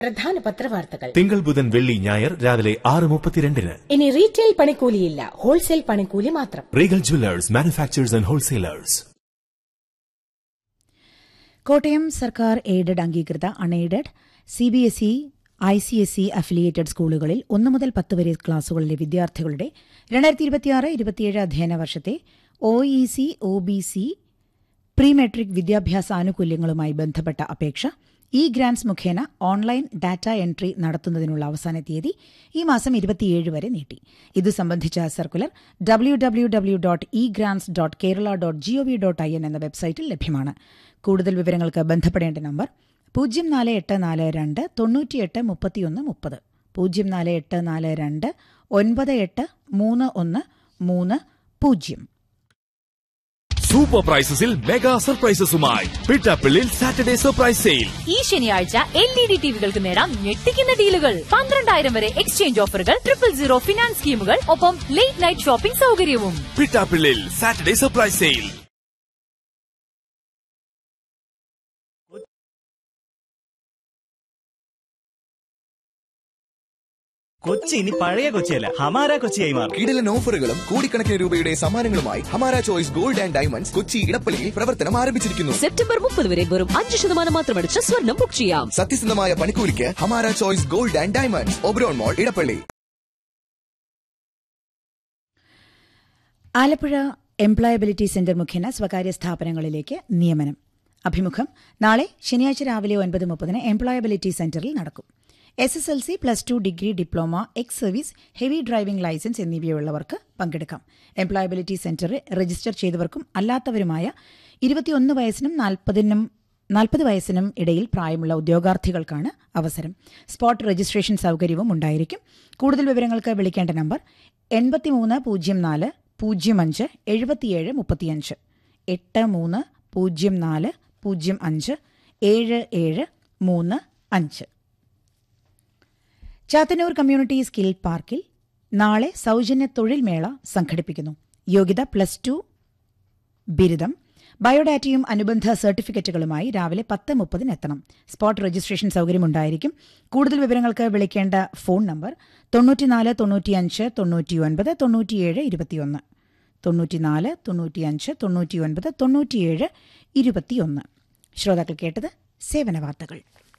പ്രധാന പത്രവാർത്തകൾ തിങ്കൾ ബുധൻ വെള്ളി ഞായർ രാവിലെ ആറ് മുപ്പത്തിരണ്ടിന് ഇനി റീറ്റെയിൽ പണിക്കൂലിയില്ല ഹോൾസെയിൽ പണിക്കൂലി മാത്രം Regal jewellers manufacturers and wholesalers Kottayam സർക്കാർ എയ്ഡഡ് അംഗീകൃത unaided C B S E I C S E affiliated സ്കൂളുകളിൽ ഒന്ന് മുതൽ പത്ത് വരെ ക്ലാസുകളിലെ വിദ്യാർത്ഥികളുടെ രണ്ടായിരത്തി ഇരുപത്തിയാറ് ഇരുപത്തിയേഴ് അധ്യയന വർഷത്തെ O E C O B C pre matric വിദ്യാഭ്യാസ ആനുകൂല്യങ്ങളുമായി ബന്ധപ്പെട്ട അപേക്ഷ ഇ ഗ്രാൻസ് മുഖേന ഓൺലൈൻ ഡാറ്റ എൻട്രി നടത്തുന്നതിനുള്ള അവസാന തീയതി ഈ മാസം ഇരുപത്തിയേഴ് വരെ നീട്ടി ഇതു സംബന്ധിച്ച circular W W W dot E grants dot Kerala dot GOV dot I N എന്ന വെബ്സൈറ്റിൽ ലഭ്യമാണ് കൂടുതൽ വിവരങ്ങൾക്ക് ബന്ധപ്പെടേണ്ട നമ്പർ പൂജ്യം നാല് എട്ട് നാല് രണ്ട് തൊണ്ണൂറ്റിയെട്ട് മുപ്പത്തിയൊന്ന് മുപ്പത് പൂജ്യം നാല് എട്ട് നാല് രണ്ട് ഒൻപത് എട്ട് മൂന്ന് ഒന്ന് മൂന്ന് പൂജ്യം സൂപ്പർ പ്രൈസസിൽ മെഗാ സർപ്രൈസസുമായി പിട്ടാപ്പിള്ളിൽ സാറ്റർഡേ സർപ്രൈസ് സെയിൽ ഈ ശനിയാഴ്ച എൽ ഇ ഡി ടിവികൾക്ക് നേടാം ഞെട്ടിക്കുന്ന ഡീലുകൾ പന്ത്രണ്ടായിരം വരെ എക്സ്ചേഞ്ച് ഓഫറുകൾ ട്രിപ്പിൾ സീറോ ഫിനാൻസ് സ്കീമുകൾ ഒപ്പം ലേറ്റ് നൈറ്റ് ഷോപ്പിംഗ് സൗകര്യവും പിട്ടാപ്പിള്ളിൽ സാറ്റർഡേ സർപ്രൈസ് സെയിൽ കൊച്ചി ഇനി പഴയ കൊച്ചിയല്ല ഹമാര കൊച്ചിയായി മാറും കിടിലൻ ഓഫറുകളും കോടിക്കണക്കിന് രൂപയുടെ സമ്മാനങ്ങളുമായി Hamara choice gold and diamonds Kochi ഇടപ്പള്ളിയിൽ പ്രവർത്തനം ആരംഭിച്ചിരിക്കുന്നു സെപ്റ്റംബർ മുപ്പത് വരെ വെറും അഞ്ച് ശതമാനം മാത്രമടിച്ച് സ്വർണം ബുക്ക് ചെയ്യാം സത്യസന്ധമായ പണിക്കൂലിക്ക് Hamara choice gold and diamonds Oberon mall Edappally Alappuzha employability centre മുഖേന സ്വകാര്യ സ്ഥാപനങ്ങളിലേക്ക് നിയമനം അഭിമുഖം നാളെ ശനിയാഴ്ച രാവിലെ ഒൻപത് മുപ്പതിന് എംപ്ലോയബിലിറ്റി സെന്ററിൽ നടക്കും S S L C plus two degree diploma ex service heavy driving licence എന്നിവയുള്ളവർക്ക് പങ്കെടുക്കാം എംപ്ലോയബിലിറ്റി സെന്ററിൽ രജിസ്റ്റർ ചെയ്തവർക്കും അല്ലാത്തവരുമായ ഇരുപത്തിയൊന്ന് വയസ്സിനും നാൽപ്പതിനും നാൽപ്പത് വയസ്സിനും ഇടയിൽ പ്രായമുള്ള ഉദ്യോഗാർത്ഥികൾക്കാണ് അവസരം സ്പോട്ട് രജിസ്ട്രേഷൻ സൗകര്യവും ഉണ്ടായിരിക്കും കൂടുതൽ വിവരങ്ങൾക്ക് വിളിക്കേണ്ട നമ്പർ എൺപത്തിമൂന്ന് പൂജ്യം നാല് പൂജ്യം അഞ്ച് എഴുപത്തിയേഴ് മുപ്പത്തിയഞ്ച് എട്ട് മൂന്ന് പൂജ്യം നാല് പൂജ്യം അഞ്ച് ഏഴ് ഏഴ് മൂന്ന് അഞ്ച് ചാത്തന്നൂർ കമ്മ്യൂണിറ്റി സ്കിൽ പാർക്കിൽ നാളെ സൗജന്യ തൊഴിൽ മേള സംഘടിപ്പിക്കുന്നു യോഗ്യത പ്ലസ് ടു ബിരുദം ബയോഡാറ്റയും അനുബന്ധ സർട്ടിഫിക്കറ്റുകളുമായി രാവിലെ പത്ത് മുപ്പതിന് എത്തണം സ്പോട്ട് രജിസ്ട്രേഷൻ സൗകര്യമുണ്ടായിരിക്കും കൂടുതൽ വിവരങ്ങൾക്ക് വിളിക്കേണ്ട ഫോൺ നമ്പർ തൊണ്ണൂറ്റിനാല് തൊണ്ണൂറ്റിയഞ്ച് തൊണ്ണൂറ്റിയൊൻപത് തൊണ്ണൂറ്റിയേഴ് ഇരുപത്തിയൊന്ന് തൊണ്ണൂറ്റിനാല് തൊണ്ണൂറ്റിയഞ്ച് തൊണ്ണൂറ്റിയൊൻപത് തൊണ്ണൂറ്റിയേഴ് ഇരുപത്തിയൊന്ന് ശ്രോതാക്കൾ കേട്ടത് സേവന വാർത്തകൾ